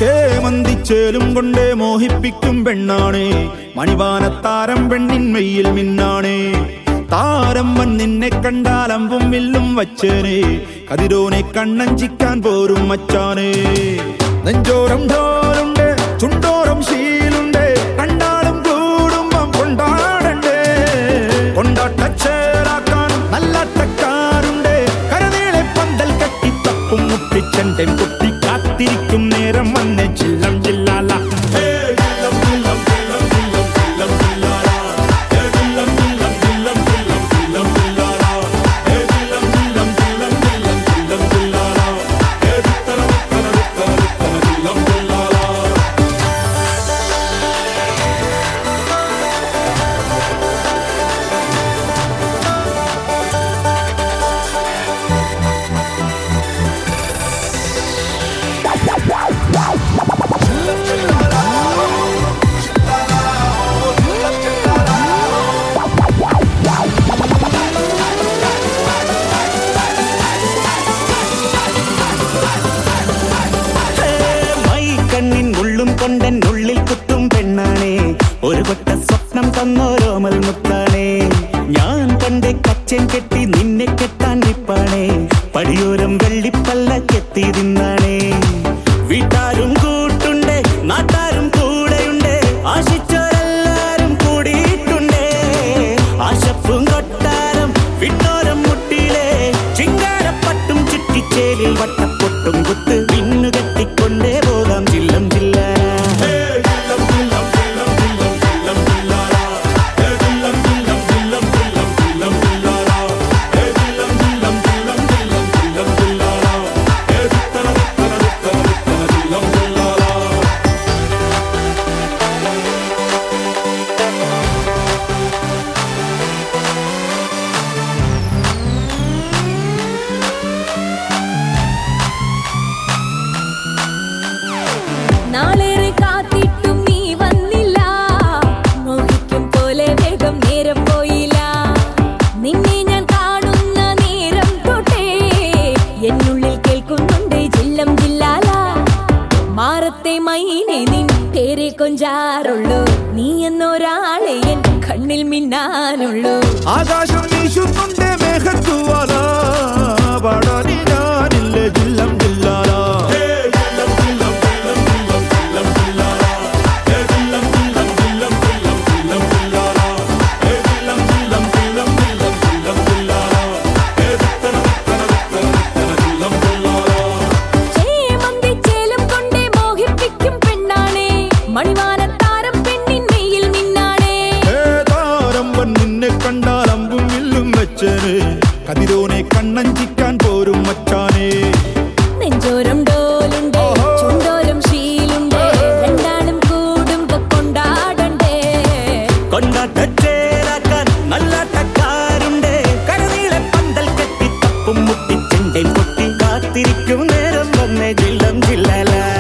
ചേമന്തിച്ചേലും കൊണ്ടേ മോഹിപ്പിക്കും പെണ്ണാണേ മണിവാനത്താരം പെണ്ണിൻ മെയ്യിൽ മിന്നാണേ താരം വൻ നിന്നെ കണ്ടാൽ അമ്പും വില്ലും വച്ചേനെ കതിരോനെ കണ്ണഞ്ചിക്കാൻ പോരും മച്ചാനേ നെഞ്ചോരം ഢോലുണ്ട് ചുണ്ടോരം ശീലുണ്ട് കണ്ടാലും കൂടുമ്പം കൊണ്ടാടണ്ടേ കൊണ്ടാട്ടച്ചേരാക്കാൻ നല്ലാട്ടക്കാരുണ്ട് കരനീളെ പന്തൽ കെട്ടി തപ്പും മുട്ടിച്ചെണ്ടൻ കുട്ടി കാത്തിരിക്കും നേരം വന്ന് ചില്ലം ചില്ലാല ഹേ, ചില്ലം, ചില്ലം, ചില്ലം, ചില്ലം, ചില്ലം, ചില്ലാല. ഹേ, ചില്ലം, ചില്ലം, ചില്ലം, ചില്ലം, ചില്ലം, ചില്ലാല. ഹേ, ചില്ലം, ചില്ലം, ചില്ലം, ചില്ലം, ചില്ലം, ചില്ലാല. ഹേ, ചിത്തര, ചിത്തര, ചിത്തര, ചിത്തര, ചില്ലം, ചില്ലാല. മൈക്കണ്ണിൻ ഉള്ളും കൊണ്ടൻ ഉള്ളിൽ കുത്തും പെണ്ണാണേ ഒരു കൊട്ട സ്വപ്നം തന്നോരോമൽ മുത്താണേ ഞാൻ കണ്ട് കച്ചൻ കെട്ടി നിന്നെ കെട്ടാൻ നിപ്പാണേ പടിയോരം വെള്ളിപ്പല്ല കെത്തി തിന്നാണേ വീട്ടാരും കൂട്ടുണ്ട് നാട്ടാരും കൂടെയുണ്ട് ആശിച്ചോരെല്ലാരും കൂടിയിട്ടുണ്ടേ ആശപ്പും കൊട്ടാരം വിട്ടോരം മുട്ടിയിലെ ചിങ്കാരപ്പട്ടും ചുറ്റിച്ചേലിൽ വട്ടപ്പൊട്ടും കുത്ത് പിന്നു കെട്ടിക്കൊണ്ടേ പോകാം ചില്ലം ചില്ല നാളേറെ കാത്തിട്ടും നീ വന്നില്ല മോഹിക്കും പോലെ വേഗം നേരം പോയില്ല നിന്നെ ഞാൻ കാണുന്ന നേരം തൊട്ടേ എന്നുള്ളിൽ കേൾക്കുന്നുണ്ട് ജില്ലം ജില്ലാല മാറത്തെ മൈനെ നിൻ പേരെ കൊഞ്ചാറുള്ളൂ നീ എന്നൊരാളെ എൻ കണ്ണിൽ മിന്നാനുള്ളൂ ആകാശം വീശുന്നുണ്ട് മേഘത്തുവാല പാടാനി ഞാനില്ല ജില്ലം ജില്ലാല ചേമന്തിച്ചേലം കൊണ്ടേ മോഹിപ്പിക്കും പെണ്ണാണേ മണിവാനത്താരം പെണ്ണിൻ മെയ്യിൽ മിന്നാണേ ഏതാരമ്പൻ നിന്നെ കണ്ടാൽ അമ്പും വില്ലും വെച്ചേനെ കതിരോനെ കണ്ണഞ്ചിക്കാൻ പോരും മച്ചാനേ നെഞ്ചോരം ഡോലുണ്ട് ഓഹോ. ചുണ്ടോരം ശീലുണ്ട് രണ്ടാളും കൂടുമ്പോ കൊണ്ടാടണ്ടേ കൊണ്ടാട്ടച്ചേരാക്കാൻ നല്ലാട്ടക്കാരുണ്ട് കരനീളെ പന്തൽ കെട്ടി തപ്പും മുട്ടിച്ചെണ്ടൻ കൊട്ടി കാത്തിരിക്കും നേരം വന്നേ ജില്ലം ജില്ലല